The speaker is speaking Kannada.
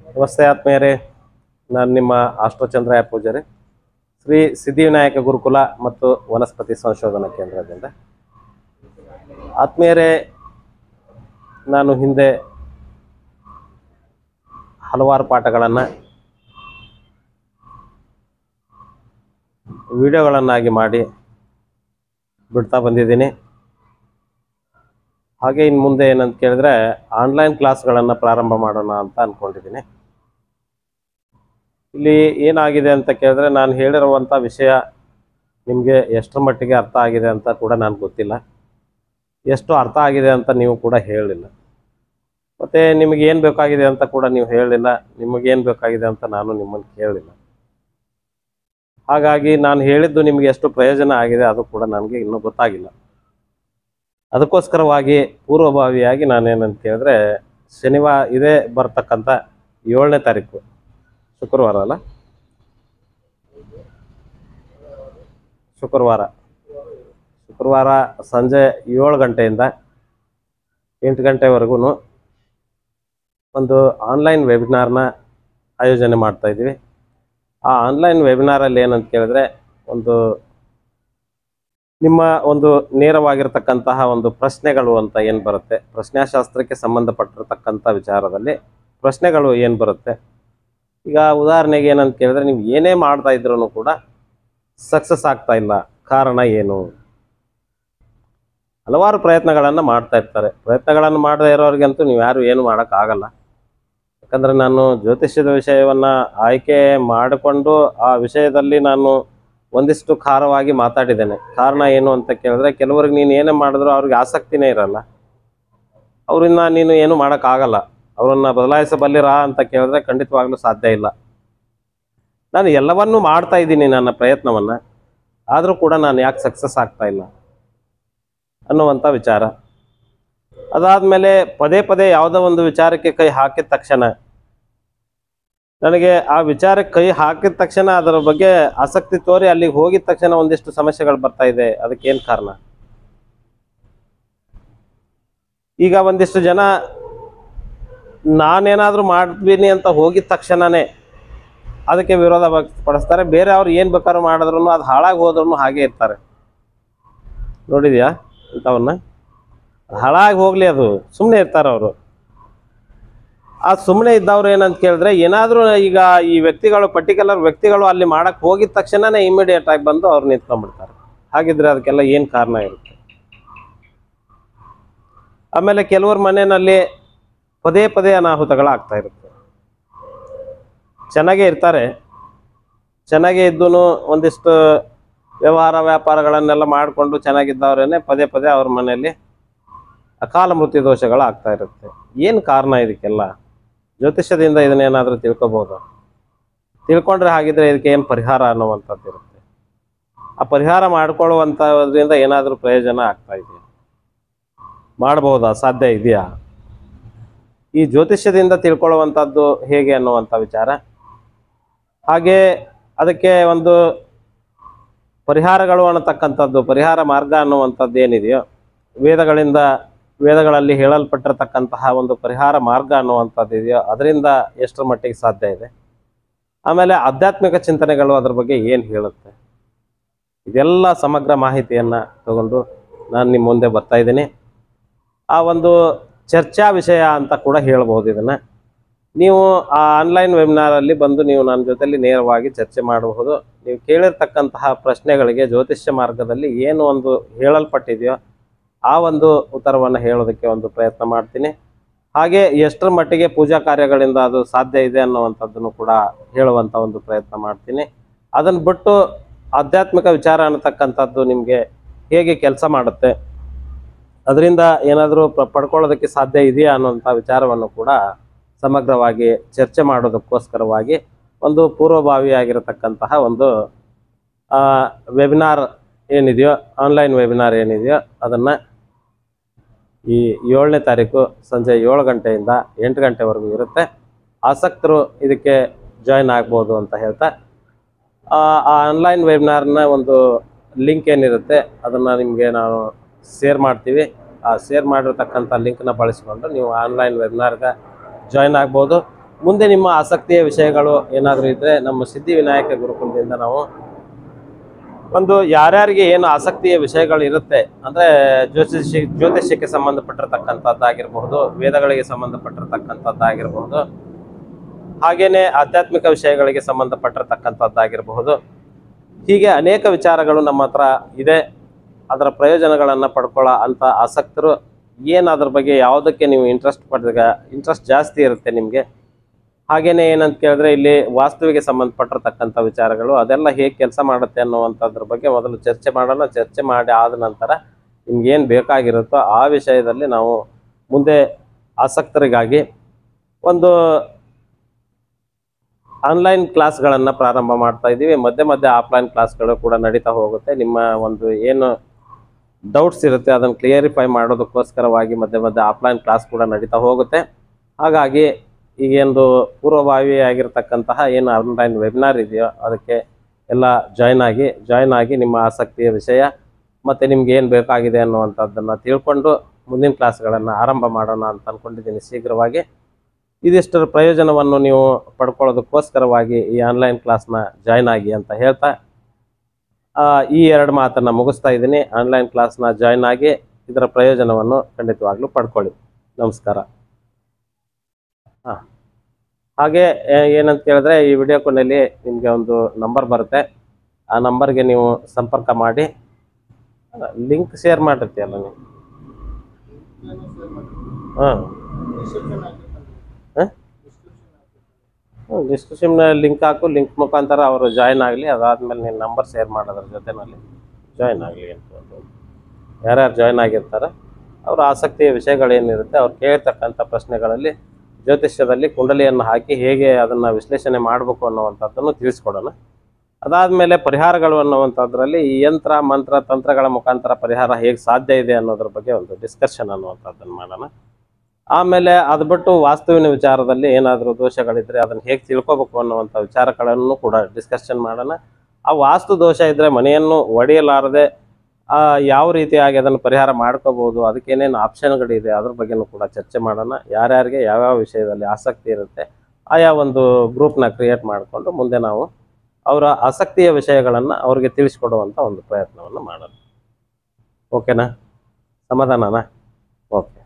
ನಮಸ್ತೆ ಆತ್ಮೀಯರೇ ನಾನು ನಿಮ್ಮ ಅಷ್ಟೋಚಂದ್ರ ಪೂಜಾರಿ ಶ್ರೀ ಸಿದ್ಧಿವಿನಾಯಕ ಗುರುಕುಲ ಮತ್ತು ವನಸ್ಪತಿ ಸಂಶೋಧನಾ ಕೇಂದ್ರದಿಂದ ಆತ್ಮೀಯರೇ ನಾನು ಹಿಂದೆ ಹಲವಾರು ಪಾಠಗಳನ್ನು ವಿಡಿಯೋಗಳನ್ನಾಗಿ ಮಾಡಿ ಬಿಡ್ತಾ ಬಂದಿದ್ದೀನಿ ಹಾಗೆ ಇನ್ನು ಮುಂದೆ ಏನಂತ ಕೇಳಿದ್ರೆ ಆನ್ಲೈನ್ ಕ್ಲಾಸ್ಗಳನ್ನು ಪ್ರಾರಂಭ ಮಾಡೋಣ ಅಂತ ಅಂದ್ಕೊಂಡಿದ್ದೀನಿ ಇಲ್ಲಿ ಏನಾಗಿದೆ ಅಂತ ಕೇಳಿದ್ರೆ ನಾನು ಹೇಳಿರುವಂಥ ವಿಷಯ ನಿಮಗೆ ಎಷ್ಟರ ಮಟ್ಟಿಗೆ ಅರ್ಥ ಆಗಿದೆ ಅಂತ ಕೂಡ ನನಗೆ ಗೊತ್ತಿಲ್ಲ ಎಷ್ಟು ಅರ್ಥ ಆಗಿದೆ ಅಂತ ನೀವು ಕೂಡ ಹೇಳಲಿಲ್ಲ ಮತ್ತು ನಿಮಗೆ ಏನು ಬೇಕಾಗಿದೆ ಅಂತ ಕೂಡ ನೀವು ಹೇಳಲಿಲ್ಲ ನಿಮಗೇನು ಬೇಕಾಗಿದೆ ಅಂತ ನಾನು ನಿಮ್ಮನ್ನು ಕೇಳಲಿಲ್ಲ ಹಾಗಾಗಿ ನಾನು ಹೇಳಿದ್ದು ನಿಮಗೆ ಎಷ್ಟು ಪ್ರಯೋಜನ ಆಗಿದೆ ಅದು ಕೂಡ ನನಗೆ ಇನ್ನೂ ಗೊತ್ತಾಗಿಲ್ಲ ಅದಕ್ಕೋಸ್ಕರವಾಗಿ ಪೂರ್ವಭಾವಿಯಾಗಿ ನಾನೇನಂತ ಹೇಳಿದ್ರೆ ಶನಿವಾರ ಇದೇ ಬರ್ತಕ್ಕಂಥ ಏಳನೇ ತಾರೀಕು ಶುಕ್ರವಾರ ಅಲ್ಲ ಶುಕ್ರವಾರ ಶುಕ್ರವಾರ ಸಂಜೆ ಏಳು ಗಂಟೆಯಿಂದ ಎಂಟು ಗಂಟೆವರೆಗೂ ಒಂದು ಆನ್ಲೈನ್ ವೆಬಿನಾರ್ನ ಆಯೋಜನೆ ಮಾಡ್ತಾ ಇದ್ವಿ ಆ ಆನ್ಲೈನ್ ವೆಬಿನಾರಲ್ಲಿ ಏನಂತ ಕೇಳಿದ್ರೆ ಒಂದು ನಿಮ್ಮ ಒಂದು ನೇರವಾಗಿರ್ತಕ್ಕಂತಹ ಒಂದು ಪ್ರಶ್ನೆಗಳು ಅಂತ ಏನು ಬರುತ್ತೆ ಪ್ರಶ್ನಾಶಾಸ್ತ್ರಕ್ಕೆ ಸಂಬಂಧಪಟ್ಟಿರ್ತಕ್ಕಂಥ ವಿಚಾರದಲ್ಲಿ ಪ್ರಶ್ನೆಗಳು ಏನು ಬರುತ್ತೆ ಈಗ ಉದಾಹರಣೆಗೆ ಏನಂತ ಕೇಳಿದ್ರೆ ನೀವು ಏನೇ ಮಾಡ್ತಾ ಇದ್ರೂ ಕೂಡ ಸಕ್ಸಸ್ ಆಗ್ತಾ ಇಲ್ಲ ಕಾರಣ ಏನು ಹಲವಾರು ಪ್ರಯತ್ನಗಳನ್ನು ಮಾಡ್ತಾ ಇರ್ತಾರೆ ಪ್ರಯತ್ನಗಳನ್ನು ಮಾಡದೇ ಇರೋರಿಗಂತೂ ನೀವು ಯಾರು ಏನು ಮಾಡೋಕ್ಕಾಗಲ್ಲ ಯಾಕಂದರೆ ನಾನು ಜ್ಯೋತಿಷ್ಯದ ವಿಷಯವನ್ನು ಆಯ್ಕೆ ಮಾಡಿಕೊಂಡು ಆ ವಿಷಯದಲ್ಲಿ ನಾನು ಒಂದಿಷ್ಟು ಖಾರವಾಗಿ ಮಾತಾಡಿದ್ದೇನೆ ಕಾರಣ ಏನು ಅಂತ ಕೇಳಿದ್ರೆ ಕೆಲವರಿಗೆ ನೀನು ಏನೇ ಮಾಡಿದ್ರು ಅವ್ರಿಗೆ ಆಸಕ್ತಿನೇ ಇರಲ್ಲ ಅವರಿಂದ ನೀನು ಏನು ಮಾಡೋಕ್ಕಾಗಲ್ಲ ಅವರನ್ನು ಬದಲಾಯಿಸಬಲ್ಲಿರಾ ಅಂತ ಕೇಳಿದ್ರೆ ಖಂಡಿತವಾಗ್ಲೂ ಸಾಧ್ಯ ಇಲ್ಲ ನಾನು ಎಲ್ಲವನ್ನೂ ಮಾಡ್ತಾ ಇದ್ದೀನಿ ನನ್ನ ಪ್ರಯತ್ನವನ್ನು ಆದರೂ ಕೂಡ ನಾನು ಯಾಕೆ ಸಕ್ಸಸ್ ಆಗ್ತಾ ಇಲ್ಲ ಅನ್ನುವಂಥ ವಿಚಾರ ಅದಾದಮೇಲೆ ಪದೇ ಪದೇ ಯಾವುದೋ ಒಂದು ವಿಚಾರಕ್ಕೆ ಕೈ ಹಾಕಿದ ತಕ್ಷಣ ನನಗೆ ಆ ವಿಚಾರಕ್ಕೆ ಕೈ ಹಾಕಿದ ತಕ್ಷಣ ಅದರ ಬಗ್ಗೆ ಆಸಕ್ತಿ ತೋರಿ ಅಲ್ಲಿಗೆ ಹೋಗಿದ ತಕ್ಷಣ ಒಂದಿಷ್ಟು ಸಮಸ್ಯೆಗಳು ಬರ್ತಾ ಇದೆ ಅದಕ್ಕೆ ಏನು ಕಾರಣ ಈಗ ಒಂದಿಷ್ಟು ಜನ ನಾನೇನಾದರೂ ಮಾಡ್ತೀನಿ ಅಂತ ಹೋಗಿದ ತಕ್ಷಣನೇ ಅದಕ್ಕೆ ವಿರೋಧ ವ್ಯಕ್ತಪಡಿಸ್ತಾರೆ ಬೇರೆ ಅವ್ರು ಏನು ಬೇಕಾದ್ರೂ ಮಾಡಿದ್ರು ಅದು ಹಾಳಾಗಿ ಹೋದ್ರೂ ಹಾಗೆ ಇರ್ತಾರೆ ನೋಡಿದ್ಯಾ ಇಂಥವನ್ನ ಹಾಳಾಗಿ ಹೋಗ್ಲಿ ಅದು ಸುಮ್ಮನೆ ಇರ್ತಾರೆ ಅವರು ಆ ಸುಮ್ಮನೆ ಇದ್ದವ್ರು ಏನಂತ ಕೇಳಿದ್ರೆ ಏನಾದರೂ ಈಗ ಈ ವ್ಯಕ್ತಿಗಳು ಪರ್ಟಿಕ್ಯುಲರ್ ವ್ಯಕ್ತಿಗಳು ಅಲ್ಲಿ ಮಾಡಕ್ಕೆ ಹೋಗಿದ ತಕ್ಷಣನೇ ಇಮಿಡಿಯೇಟ್ ಆಗಿ ಬಂದು ಅವ್ರು ನಿಂತ್ಕೊಂಡ್ಬಿಡ್ತಾರೆ ಹಾಗಿದ್ರೆ ಅದಕ್ಕೆಲ್ಲ ಏನು ಕಾರಣ ಇರುತ್ತೆ ಆಮೇಲೆ ಕೆಲವ್ರ ಮನೆಯಲ್ಲಿ ಪದೇ ಪದೇ ಅನಾಹುತಗಳಾಗ್ತಾ ಇರುತ್ತೆ ಚೆನ್ನಾಗೇ ಇರ್ತಾರೆ ಚೆನ್ನಾಗೇ ಇದ್ದೂ ಒಂದಿಷ್ಟು ವ್ಯವಹಾರ ವ್ಯಾಪಾರಗಳನ್ನೆಲ್ಲ ಮಾಡಿಕೊಂಡು ಚೆನ್ನಾಗಿದ್ದವ್ರೇನೆ ಪದೇ ಪದೇ ಅವ್ರ ಮನೆಯಲ್ಲಿ ಅಕಾಲ ಮೃತ್ಯು ದೋಷಗಳು ಆಗ್ತಾ ಇರುತ್ತೆ ಏನು ಕಾರಣ ಇದಕ್ಕೆಲ್ಲ ಜ್ಯೋತಿಷ್ಯದಿಂದ ಇದನ್ನೇನಾದರೂ ತಿಳ್ಕೊಬೋದು ತಿಳ್ಕೊಂಡ್ರೆ ಹಾಗಿದ್ರೆ ಇದಕ್ಕೆ ಏನು ಪರಿಹಾರ ಅನ್ನುವಂಥದ್ದು ಇರುತ್ತೆ ಆ ಪರಿಹಾರ ಮಾಡ್ಕೊಳ್ಳುವಂಥದ್ರಿಂದ ಏನಾದರೂ ಪ್ರಯೋಜನ ಆಗ್ತಾ ಇದೆಯಾ ಮಾಡ್ಬೋದಾ ಸಾಧ್ಯ ಇದೆಯಾ ಈ ಜ್ಯೋತಿಷ್ಯದಿಂದ ತಿಳ್ಕೊಳ್ಳುವಂಥದ್ದು ಹೇಗೆ ಅನ್ನುವಂಥ ವಿಚಾರ ಹಾಗೆ ಅದಕ್ಕೆ ಒಂದು ಪರಿಹಾರಗಳು ಅನ್ನತಕ್ಕಂಥದ್ದು ಪರಿಹಾರ ಮಾರ್ಗ ಅನ್ನುವಂಥದ್ದು ಏನಿದೆಯೋ ವೇದಗಳಿಂದ ವೇದಗಳಲ್ಲಿ ಹೇಳಲ್ಪಟ್ಟಿರತಕ್ಕಂತಹ ಒಂದು ಪರಿಹಾರ ಮಾರ್ಗ ಅನ್ನುವಂಥದ್ದು ಇದೆಯೋ ಅದರಿಂದ ಎಷ್ಟರ ಮಟ್ಟಿಗೆ ಸಾಧ್ಯ ಇದೆ ಆಮೇಲೆ ಆಧ್ಯಾತ್ಮಿಕ ಚಿಂತನೆಗಳು ಅದ್ರ ಬಗ್ಗೆ ಏನು ಹೇಳುತ್ತೆ ಇದೆಲ್ಲ ಸಮಗ್ರ ಮಾಹಿತಿಯನ್ನು ತಗೊಂಡು ನಾನು ನಿಮ್ಮ ಮುಂದೆ ಬರ್ತಾ ಇದ್ದೀನಿ ಆ ಒಂದು ಚರ್ಚಾ ವಿಷಯ ಅಂತ ಕೂಡ ಹೇಳ್ಬೋದು ಇದನ್ನು ನೀವು ಆ ಆನ್ಲೈನ್ ವೆಬಿನಾರಲ್ಲಿ ಬಂದು ನೀವು ನನ್ನ ಜೊತೆಲಿ ನೇರವಾಗಿ ಚರ್ಚೆ ಮಾಡಬಹುದು ನೀವು ಕೇಳಿರ್ತಕ್ಕಂತಹ ಪ್ರಶ್ನೆಗಳಿಗೆ ಜ್ಯೋತಿಷ್ಯ ಮಾರ್ಗದಲ್ಲಿ ಏನು ಒಂದು ಹೇಳಲ್ಪಟ್ಟಿದೆಯೋ ಆ ಒಂದು ಉತ್ತರವನ್ನು ಹೇಳೋದಕ್ಕೆ ಒಂದು ಪ್ರಯತ್ನ ಮಾಡ್ತೀನಿ ಹಾಗೆ ಎಷ್ಟರ ಮಟ್ಟಿಗೆ ಪೂಜಾ ಕಾರ್ಯಗಳಿಂದ ಅದು ಸಾಧ್ಯ ಇದೆ ಅನ್ನುವಂಥದ್ದನ್ನು ಕೂಡ ಹೇಳುವಂಥ ಒಂದು ಪ್ರಯತ್ನ ಮಾಡ್ತೀನಿ ಅದನ್ನು ಬಿಟ್ಟು ಆಧ್ಯಾತ್ಮಿಕ ವಿಚಾರ ಅನ್ನತಕ್ಕಂಥದ್ದು ನಿಮಗೆ ಹೇಗೆ ಕೆಲಸ ಮಾಡುತ್ತೆ ಅದರಿಂದ ಏನಾದರೂ ಪ ಪಡ್ಕೊಳ್ಳೋದಕ್ಕೆ ಸಾಧ್ಯ ಇದೆಯಾ ಅನ್ನುವಂಥ ವಿಚಾರವನ್ನು ಕೂಡ ಸಮಗ್ರವಾಗಿ ಚರ್ಚೆ ಮಾಡೋದಕ್ಕೋಸ್ಕರವಾಗಿ ಒಂದು ಪೂರ್ವಭಾವಿಯಾಗಿರತಕ್ಕಂತಹ ಒಂದು ವೆಬಿನಾರ್ ಏನಿದೆಯೋ ಆನ್ಲೈನ್ ವೆಬಿನಾರ್ ಏನಿದೆಯೋ ಅದನ್ನು ಈ ಏಳನೇ ತಾರೀಕು ಸಂಜೆ ಏಳು ಗಂಟೆಯಿಂದ ಎಂಟು ಗಂಟೆವರೆಗೂ ಇರುತ್ತೆ ಆಸಕ್ತರು ಇದಕ್ಕೆ ಜಾಯ್ನ್ ಆಗ್ಬೋದು ಅಂತ ಹೇಳ್ತಾ ಆ ಆನ್ಲೈನ್ ವೆಬಿನಾರ್ನ ಒಂದು ಲಿಂಕ್ ಏನಿರುತ್ತೆ ಅದನ್ನು ನಿಮಗೆ ನಾವು ಶೇರ್ ಮಾಡ್ತೀವಿ ಆ ಶೇರ್ ಮಾಡಿರ್ತಕ್ಕಂಥ ಲಿಂಕ್ನ ಬಳಸಿಕೊಂಡು ನೀವು ಆನ್ಲೈನ್ ವೆಬಿನಾರ್ಗೆ ಜಾಯ್ನ್ ಆಗ್ಬೋದು ಮುಂದೆ ನಿಮ್ಮ ಆಸಕ್ತಿಯ ವಿಷಯಗಳು ಏನಾದರೂ ಇದ್ದರೆ ನಮ್ಮ ಸಿದ್ಧಿವಿನಾಯಕ ಗುರುಕುಲದಿಂದ ನಾವು ಒಂದು ಯಾರ್ಯಾರಿಗೆ ಏನು ಆಸಕ್ತಿಯ ವಿಷಯಗಳು ಇರುತ್ತೆ ಅಂದರೆ ಜ್ಯೋತಿಷಿ ಜ್ಯೋತಿಷ್ಯಕ್ಕೆ ಸಂಬಂಧಪಟ್ಟಿರ್ತಕ್ಕಂಥದ್ದಾಗಿರಬಹುದು ವೇದಗಳಿಗೆ ಸಂಬಂಧಪಟ್ಟಿರ್ತಕ್ಕಂಥದ್ದಾಗಿರಬಹುದು ಹಾಗೇನೆ ಆಧ್ಯಾತ್ಮಿಕ ವಿಷಯಗಳಿಗೆ ಸಂಬಂಧಪಟ್ಟಿರ್ತಕ್ಕಂಥದ್ದಾಗಿರಬಹುದು ಹೀಗೆ ಅನೇಕ ವಿಚಾರಗಳು ನಮ್ಮ ಹತ್ರ ಇದೆ ಅದರ ಪ್ರಯೋಜನಗಳನ್ನು ಪಡ್ಕೊಳ್ಳೋ ಅಂಥ ಆಸಕ್ತರು ಏನು ಅದ್ರ ಬಗ್ಗೆ ಯಾವುದಕ್ಕೆ ನೀವು ಇಂಟ್ರೆಸ್ಟ್ ಪಡೆದಾಗ ಇಂಟ್ರೆಸ್ಟ್ ಜಾಸ್ತಿ ಇರುತ್ತೆ ನಿಮಗೆ ಹಾಗೇನೆ ಏನಂತ ಕೇಳಿದ್ರೆ ಇಲ್ಲಿ ವಾಸ್ತುವಿಗೆ ಸಂಬಂಧಪಟ್ಟಿರ್ತಕ್ಕಂಥ ವಿಚಾರಗಳು ಅದೆಲ್ಲ ಹೇಗೆ ಕೆಲಸ ಮಾಡುತ್ತೆ ಅನ್ನುವಂಥದ್ರ ಬಗ್ಗೆ ಮೊದಲು ಚರ್ಚೆ ಮಾಡೋಣ ಚರ್ಚೆ ಮಾಡಿ ಆದ ನಂತರ ನಿಮ್ಗೇನು ಬೇಕಾಗಿರುತ್ತೋ ಆ ವಿಷಯದಲ್ಲಿ ನಾವು ಮುಂದೆ ಆಸಕ್ತರಿಗಾಗಿ ಒಂದು ಆನ್ಲೈನ್ ಕ್ಲಾಸ್ಗಳನ್ನು ಪ್ರಾರಂಭ ಮಾಡ್ತಾ ಇದ್ದೀವಿ ಮಧ್ಯೆ ಮಧ್ಯೆ ಆಫ್ಲೈನ್ ಕ್ಲಾಸ್ಗಳು ಕೂಡ ನಡೀತಾ ಹೋಗುತ್ತೆ ನಿಮ್ಮ ಒಂದು ಏನು ಡೌಟ್ಸ್ ಇರುತ್ತೆ ಅದನ್ನು ಕ್ಲಿಯರಿಫೈ ಮಾಡೋದಕ್ಕೋಸ್ಕರವಾಗಿ ಮಧ್ಯೆ ಮಧ್ಯೆ ಆಫ್ಲೈನ್ ಕ್ಲಾಸ್ ಕೂಡ ನಡೀತಾ ಹೋಗುತ್ತೆ ಹಾಗಾಗಿ ಈಗೇನು ಪೂರ್ವಭಾವಿ ಆಗಿರ್ತಕ್ಕಂತಹ ಏನು ಆನ್ಲೈನ್ ವೆಬಿನಾರ್ ಇದೆಯೋ ಅದಕ್ಕೆ ಎಲ್ಲ ಜಾಯ್ನ್ ಆಗಿ ಜಾಯ್ನ್ ಆಗಿ ನಿಮ್ಮ ಆಸಕ್ತಿಯ ವಿಷಯ ಮತ್ತು ನಿಮ್ಗೆ ಏನು ಬೇಕಾಗಿದೆ ಅನ್ನುವಂಥದ್ದನ್ನು ತಿಳ್ಕೊಂಡು ಮುಂದಿನ ಕ್ಲಾಸ್ಗಳನ್ನು ಆರಂಭ ಮಾಡೋಣ ಅಂತ ಅಂದ್ಕೊಂಡಿದ್ದೀನಿ ಶೀಘ್ರವಾಗಿ ಇದಿಷ್ಟರ ಪ್ರಯೋಜನವನ್ನು ನೀವು ಪಡ್ಕೊಳ್ಳೋದಕ್ಕೋಸ್ಕರವಾಗಿ ಈ ಆನ್ಲೈನ್ ಕ್ಲಾಸ್ನ ಜಾಯ್ನ್ ಆಗಿ ಅಂತ ಹೇಳ್ತಾ ಆ, ಈ ಎರಡು ಮಾತನ್ನು ಮುಗಿಸ್ತಾ ಇದ್ದೀನಿ ಆನ್ಲೈನ್ ಕ್ಲಾಸ್ನ ಜಾಯ್ನ್ ಆಗಿ ಇದರ ಪ್ರಯೋಜನವನ್ನು ಖಂಡಿತವಾಗ್ಲೂ ಪಡ್ಕೊಳ್ಳಿ ನಮಸ್ಕಾರ ಹಾಂ ಹಾಗೆ ಏ- ಏನಂತ ಕೇಳಿದ್ರೆ ಈ ವಿಡಿಯೋ ಕೊನೆಯಲ್ಲಿ ನಿಮಗೆ ಒಂದು ನಂಬರ್ ಬರುತ್ತೆ ಆ ನಂಬರ್ಗೆ ನೀವು ಸಂಪರ್ಕ ಮಾಡಿ ಲಿಂಕ್ ಶೇರ್ ಮಾಡಿರ್ತೀಯಲ್ಲ ನೀವು ಹಾಂ ಡಿಸ್ಕ್ರಿಪ್ಷನ್ ಲಿಂಕ್ ಹಾಕು ಲಿಂಕ್ ಮುಖಾಂತರ ಅವರು ಜಾಯ್ನ್ ಆಗಲಿ ಅದಾದ್ಮೇಲೆ ನಿನ್ನ ನಂಬರ್ ಶೇರ್ ಮಾಡೋದ್ರ ಜೊತೆನಲ್ಲಿ ಜಾಯ್ನ್ ಆಗಲಿ ಅಂತ ಒಂದು. ಯಾರ್ಯಾರು ಜಾಯ್ನ್ ಆಗಿರ್ತಾರೆ ಅವರ ಆಸಕ್ತಿಯ ವಿಷಯಗಳೇನಿರುತ್ತೆ ಅವ್ರು ಕೇಳಿರ್ತಕ್ಕಂಥ ಪ್ರಶ್ನೆಗಳಲ್ಲಿ ಜ್ಯೋತಿಷ್ಯದಲ್ಲಿ ಕುಂಡಲಿಯನ್ನು ಹಾಕಿ ಹೇಗೆ ಅದನ್ನು ವಿಶ್ಲೇಷಣೆ ಮಾಡಬೇಕು ಅನ್ನುವಂಥದ್ದನ್ನು ತಿಳಿಸ್ಕೊಡೋಣ ಅದಾದಮೇಲೆ ಪರಿಹಾರಗಳು ಅನ್ನುವಂಥದ್ರಲ್ಲಿ ಈ ಯಂತ್ರ ಮಂತ್ರ ತಂತ್ರಗಳ ಮುಖಾಂತರ ಪರಿಹಾರ ಹೇಗೆ ಸಾಧ್ಯ ಇದೆ ಅನ್ನೋದ್ರ ಬಗ್ಗೆ ಒಂದು ಡಿಸ್ಕಷನ್ ಅನ್ನುವಂಥದ್ದನ್ನು ಮಾಡೋಣ ಆಮೇಲೆ ಅದು ಬಿಟ್ಟು ವಾಸ್ತುವಿನ ವಿಚಾರದಲ್ಲಿ ಏನಾದರೂ ದೋಷಗಳಿದ್ರೆ ಅದನ್ನು ಹೇಗೆ ತಿಳ್ಕೊಬೇಕು ಅನ್ನುವಂಥ ವಿಚಾರಗಳನ್ನು ಕೂಡ ಡಿಸ್ಕಷನ್ ಮಾಡೋಣ ಆ ವಾಸ್ತು ದೋಷ ಇದ್ದರೆ ಮನೆಯನ್ನು ಒಡೆಯಲಾರದೆ ಆ, ಯಾವ ರೀತಿಯಾಗಿ ಅದನ್ನು ಪರಿಹಾರ ಮಾಡ್ಕೋಬಹುದು ಅದಕ್ಕೆ ಏನೇನು ಆಪ್ಷನ್ಗಳಿದೆ ಅದ್ರ ಬಗ್ಗೆನೂ ಕೂಡ ಚರ್ಚೆ ಮಾಡೋಣ ಯಾರ್ಯಾರಿಗೆ ಯಾವ್ಯಾವ ವಿಷಯದಲ್ಲಿ ಆಸಕ್ತಿ ಇರುತ್ತೆ ಆಯಾ ಒಂದು ಗ್ರೂಪ್ನ ಕ್ರಿಯೇಟ್ ಮಾಡಿಕೊಂಡು ಮುಂದೆ ನಾವು ಅವರ ಆಸಕ್ತಿಯ ವಿಷಯಗಳನ್ನು ಅವ್ರಿಗೆ ತಿಳಿಸ್ಕೊಡುವಂಥ ಒಂದು ಪ್ರಯತ್ನವನ್ನು ಮಾಡೋಣ ಓಕೆನಾ ಸಮಾಧಾನನಾ ಓಕೆ